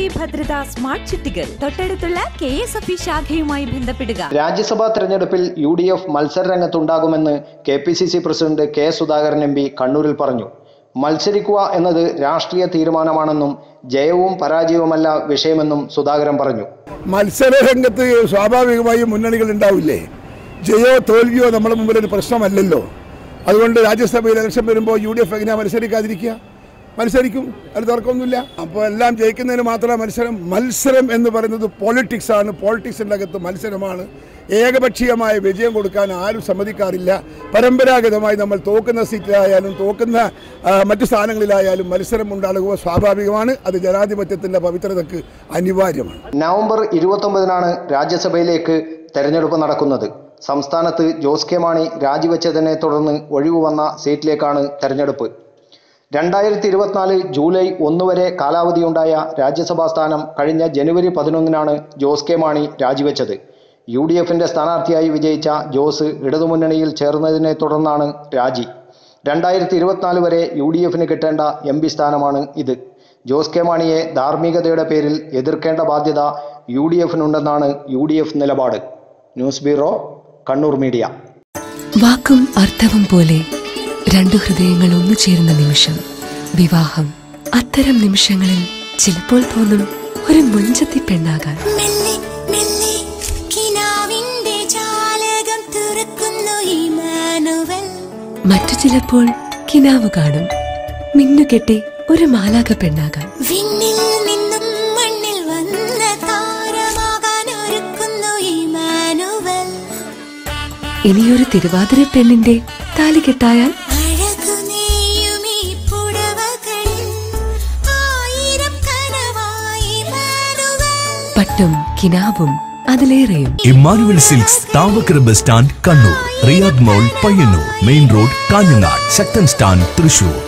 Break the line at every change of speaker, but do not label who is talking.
ഭദ്രത സ്മാർട്ട് ചിട്ടികൾ തൊട്ടടുത്തുള്ള കെ എസ് എഫ് ഇ ശാഖയുമായി ബന്ധപ്പെടുക
രാജ്യസഭാ തെരഞ്ഞെടുപ്പിൽ യു ഡി എഫ് മത്സരരംഗത്തുണ്ടാകുമെന്ന് K P C C president K Sudhakaran M P കണ്ണൂരിൽ പറഞ്ഞു മത്സരിക്കുക എന്നത് രാഷ്ട്രീയ തീരുമാനമാണെന്നും ജയവും പരാജയവുമല്ല വിഷയമെന്നും സുധാകരൻ പറഞ്ഞു
മത്സര രംഗത്ത് സ്വാഭാവികമായും മുന്നണികൾ ഉണ്ടാവില്ലേ ജയോ തോൽവിയോ നമ്മുടെ മുമ്പിൽ ഒരു പ്രശ്നമല്ലല്ലോ അതുകൊണ്ട് രാജ്യസഭയിൽ ഇലക്ഷൻ വരുമ്പോൾ യു ഡി എഫ് എങ്ങനെയാ മത്സരിക്കാതിരിക്കുക മത്സരിക്കും അത് തർക്കമൊന്നുമില്ല അപ്പോൾ എല്ലാം ജയിക്കുന്നതിന് മാത്രമേ മത്സരം മത്സരം എന്ന് പറയുന്നത് പോളിറ്റിക്സ് ആണ് പോളിറ്റിക്സിൻ്റെ അകത്ത് മത്സരമാണ് ഏകപക്ഷീയമായ വിജയം കൊടുക്കാൻ ആരും സമ്മതിക്കാറില്ല പരമ്പരാഗതമായി നമ്മൾ തോക്കുന്ന സീറ്റിലായാലും തോക്കുന്ന ആ, മറ്റു സ്ഥാനങ്ങളിലായാലും മത്സരം ഉണ്ടാകുക സ്വാഭാവികമാണ് അത് ജനാധിപത്യത്തിൻ്റെ പവിത്രതയ്ക്ക് അനിവാര്യമാണ്
നവംബർ ഇരുപത്തൊമ്പതിനാണ് രാജ്യസഭയിലേക്ക് തെരഞ്ഞെടുപ്പ് നടക്കുന്നത് സംസ്ഥാനത്ത് ജോസ് കെ മാണി രാജിവെച്ചതിനെ തുടർന്ന് ഒഴിവ് വന്ന സീറ്റിലേക്കാണ് തെരഞ്ഞെടുപ്പ് രണ്ടായിരത്തി ഇരുപത്തിനാല് ജൂലൈ ഒന്ന് വരെ കാലാവധിയുണ്ടായ രാജ്യസഭാ സ്ഥാനം കഴിഞ്ഞ ജനുവരി പതിനൊന്നിനാണ് ജോസ് കെ മാണി രാജിവെച്ചത് യു ഡി എഫിന്റെ സ്ഥാനാർത്ഥിയായി വിജയിച്ച ജോസ് ഇടതുമുന്നണിയിൽ ചേർന്നതിനെ തുടർന്നാണ് രാജി രണ്ടായിരത്തി ഇരുപത്തിനാല് വരെ യു ഡി എഫിന് കിട്ടേണ്ട എം പി സ്ഥാനമാണ് ഇത് ജോസ് കെ മാണിയെ ധാർമ്മികതയുടെ പേരിൽ എതിർക്കേണ്ട ബാധ്യത യു ഡി എഫിനുണ്ടെന്നാണ് യു ഡി എഫ് നിലപാട് ന്യൂസ് ബ്യൂറോ കണ്ണൂർ മീഡിയ
വാക്കും അർത്ഥവും പോലെ രണ്ടു ഹൃദയങ്ങൾ ഒന്നു ചേരുന്ന നിമിഷം വിവാഹം അത്തരം നിമിഷങ്ങളിൽ ചിലപ്പോൾ തോന്നും ഒരു മുഞ്ചത്തി പെണ്ണാകാൻ
മെല്ലെ മെല്ലെ കിനാവിന്റെ ജാലകം തുറക്കുന്നു ഇമാനുവൽ
മറ്റു ചിലപ്പോൾ കിനാവ് കാണും മിന്നുകെട്ടി ഒരു മാലാക പെണ്ണാകാൻ
വിണ്ണിൽ നിന്നും മണ്ണിൽ വന്ന താരമാകാൻ ഒരുക്കുന്നു ഇമാനുവൽ
ഇനിയൊരു തിരുവാതിര പെണ്ണിന്റെ താലി കെട്ടായാൽ
അഴകു നെയ്യും ഈ പുടവകൾ ആയിരം കനവായി ഇമാനുവൽ
പട്ടും കിനാവും അതിലേറെയും
Emmanuel silks Thavakkara bus stand Kannur Riyadh mall Payyanur main road Kanhangad Sakthan stand Thrissur